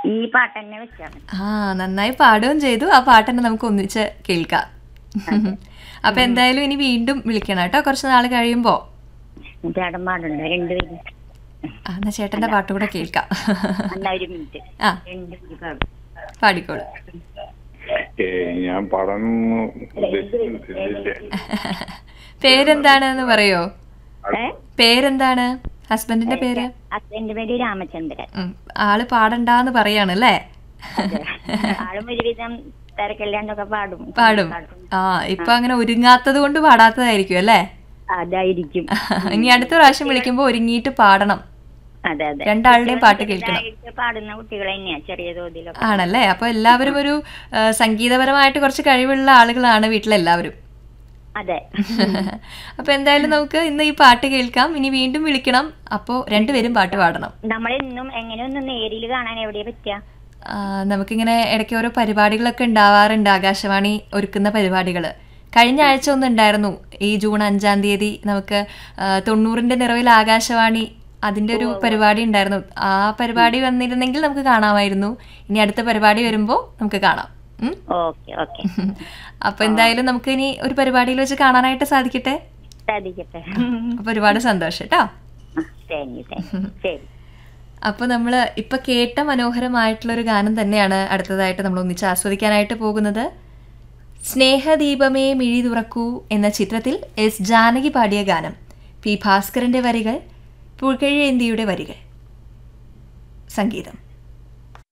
ഈ പാട്ട് തന്നെ വെച്ചാൽ മതി ആ നന്നായി പാടുകയും ചെയ്തു ആ പാട്ട് തന്നെ നമുക്ക് ഒന്നിച്ച് കേൾക്കാം അപ്പൊ എന്തായാലും ഇനി വീണ്ടും വിളിക്കണം കേട്ടോ കുറച്ച് നാൾ കഴിയുമ്പോ ചേട്ടൻ പാടുണ്ടോ രണ്ടുപേരും ആ, എന്നാ ചേട്ടന്റെ പാട്ട് കൂടെ കേൾക്കാം എന്നാ ഒരു മിനിറ്റ് ആ രണ്ടുപേരും പാടും പാടിക്കോളൂ ഏ, ഞാൻ പഠനം ഉദ്ദേശിക്കുന്നില്ല പേരെന്താണെന്ന് പറയോ ഏ പേരെന്താണ് ഹസ്ബൻഡിന്റെ പേര് ഹസ്ബൻഡ് പേര് രാമചന്ദ്രൻ ഉം, ആള് പാടണ്ടാന്ന് പറയാണ് അല്ലേ ആളും ഒരുവിധം തിരക്കില്ലാണ്ടൊക്കെ പാടും പാടും ആ ഇപ്പൊ അങ്ങനെ ഒരുങ്ങാത്തത് കൊണ്ട് പാടാത്തതായിരിക്കും അല്ലേ അതായിരിക്കും ഇനി അടുത്ത പ്രാവശ്യം വിളിക്കുമ്പോ ഒരുങ്ങിയിട്ട് പാടണം അതെ അതെ രണ്ടാളുടെയും പാട്ട് കേൾക്കണം ചെറുതായിട്ട് പാടുന്ന കുട്ടികൾ തന്നെയാ ചെറിയ തോതിലൊക്കെ ആണല്ലേ അപ്പൊ എല്ലാവരും ഒരു ആ, സംഗീതപരമായിട്ട് കുറച്ച് കഴിവുള്ള ആളുകളാണ് വീട്ടിലെല്ലാവരും അതെ അപ്പൊ എന്തായാലും നമുക്ക് ഇന്ന് ഈ പാട്ട് കേൾക്കാം ഇനി വീണ്ടും വിളിക്കണം അപ്പോ രണ്ടുപേരും പാട്ട് പാടണം നമ്മൾ ഇന്നും എങ്ങനെയൊന്നും നേരിൽ കാണാൻ എവിടെയാ പറ്റുക ആ, നമുക്കിങ്ങനെ ഇടയ്ക്ക് ഓരോ പരിപാടികളൊക്കെ ഉണ്ടാവാറുണ്ട് ആകാശവാണി ഒരുക്കുന്ന പരിപാടികൾ കഴിഞ്ഞ ആഴ്ച ഒന്നുണ്ടായിരുന്നു ഈ ജൂൺ അഞ്ചാം തീയതി നമുക്ക് ആ, തൊണ്ണൂറിന്റെ നിറവിൽ ആകാശവാണി അതിന്റെ ഒരു പരിപാടി ഉണ്ടായിരുന്നു ആ പരിപാടി വന്നിരുന്നെങ്കിൽ നമുക്ക് കാണാമായിരുന്നു ഇനി അടുത്ത പരിപാടി വരുമ്പോൾ നമുക്ക് കാണാം ഉം? ഓക്കെ ഓക്കെ അപ്പൊ എന്തായാലും നമുക്ക് ഇനി ഒരു പരിപാടിയിൽ വെച്ച് കാണാനായിട്ട് സാധിക്കട്ടെ സാധിക്കട്ടെ അപ്പൊ ഒരുപാട് സന്തോഷം കേട്ടോ താങ്ക് യു താങ്ക് യു ശരി അപ്പോൾ നമ്മൾ ഇപ്പൊ കേട്ട മനോഹരമായിട്ടുള്ള ഒരു ഗാനം തന്നെയാണ് അടുത്തതായിട്ട് നമ്മൾ ഒന്നിച്ച് ആസ്വദിക്കാനായിട്ട് പോകുന്നത് സ്നേഹദീപമേ മിഴി തുറക്കൂ എന്ന ചിത്രത്തിൽ എസ് ജാനകി പാടിയ ഗാനം പി ഭാസ്കരന്റെ വരികൾ പുഴഴേന്തിയുടെ വരികൾ സംഗീതം